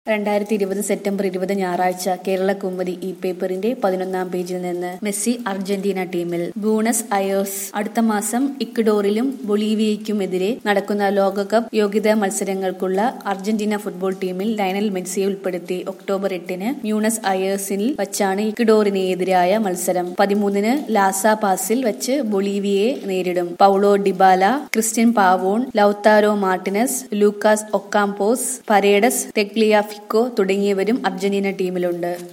രണ്ടായിരത്തി ഇരുപത് സെപ്റ്റംബർ ഇരുപത് ഞായറാഴ്ച കേരള കുമ്മതി ഇ പേപ്പറിന്റെ പതിനൊന്നാം പേജിൽ നിന്ന് മെസ്സി അർജന്റീന ടീമിൽ ബൂണസ് അയേഴ്സ് അടുത്ത മാസം ഇക്വഡോറിലും ബൊളീവിയയ്ക്കുമെതിരെ നടക്കുന്ന ലോകകപ്പ് യോഗ്യതാ മത്സരങ്ങൾക്കുള്ള അർജന്റീന ഫുട്ബോൾ ടീമിൽ ലയണൽ മെസ്സിയെ ഉൾപ്പെടുത്തി ഒക്ടോബർ എട്ടിന് മ്യൂണസ് അയേഴ്സിൽ വച്ചാണ് ഇക്വഡോറിനെതിരായ മത്സരം പതിമൂന്നിന് ലാസ പാസിൽ വെച്ച് ബൊളീവിയയെ നേരിടും Paulo Dybala Cristian Pavon Lautaro Martinez Lucas Ocampos Paredes Tagliafico തുടങ്ങിയവരും അർജന്റീന ടീമിലുണ്ട്